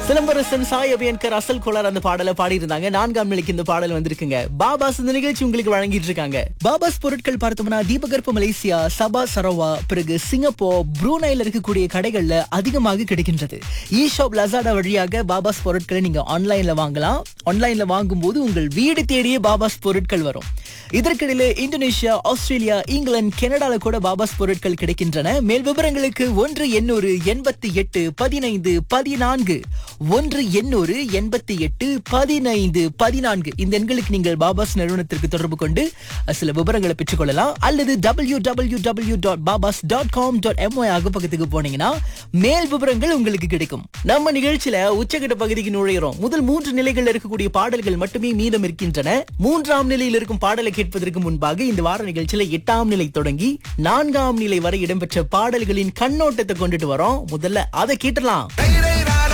சிலம்பரசன் சாய் அபியன்கர் அசல் கோளார் அந்த பாடலை பாடியிருந்தாங்க நான்காம் நிலைக்கு இந்த பாடல் வந்திருக்குங்க பாபாஸ் இந்த நிகழ்ச்சி உங்களுக்கு வழங்கிட்டு இருக்காங்க பாபாஸ் பொருட்கள் பார்த்தோம்னா தீபகற்ப மலேசியா சபா சரவா பிறகு சிங்கப்பூர் ப்ரூனைல இருக்கக்கூடிய கடைகள்ல அதிகமாக கிடைக்கின்றது இ ஷாப் லசாடா வழியாக பாபாஸ் பொருட்களை நீங்க ஆன்லைன்ல வாங்கலாம் ஆன்லைன்ல வாங்கும்போது உங்கள் வீடு தேடியே பாபாஸ் பொருட்கள் வரும் இதற்கிடையில இந்தோனேஷியா ஆஸ்திரேலியா இங்கிலாந்து கனடால கூட பாபாஸ் பொருட்கள் கிடைக்கின்றன மேல் விவரங்களுக்கு ஒன்று எண்ணூறு எண்பத்தி எட்டு பதினைந்து பதினான்கு ஒன்று எண்ணூறு எண்பத்தி எட்டு பதினைந்து பதினான்கு இந்த எண்களுக்கு நீங்கள் பாபாஸ் நிறுவனத்திற்கு தொடர்பு கொண்டு சில விவரங்களை பெற்றுக்கொள்ளலாம் அல்லது W W W dot Babas dot com dot MY அகப்பக்கத்துக்கு போனீங்கன்னா மேல் விவரங்கள் உங்களுக்கு கிடைக்கும் நம்ம நிகழ்ச்சியில உச்சகட்ட பகுதிக்கு நுழையிறோம் முதல் மூன்று நிலைகள் இருக்கக்கூடிய பாடல்கள் மட்டுமே மீதம் இருக்கின்றன மூன்றாம் நிலையில் இருக்கும் பாடலை கேட்பதற்கு முன்பாக இந்த வார நிகழ்ச்சியில எட்டாம் நிலை தொடங்கி நான்காம் நிலை வரை இடம்பெற்ற பாடல்களின் கண்ணோட்டத்தை கொண்டுட்டு வரோம் முதல்ல அதை கேட்டலாம் தைர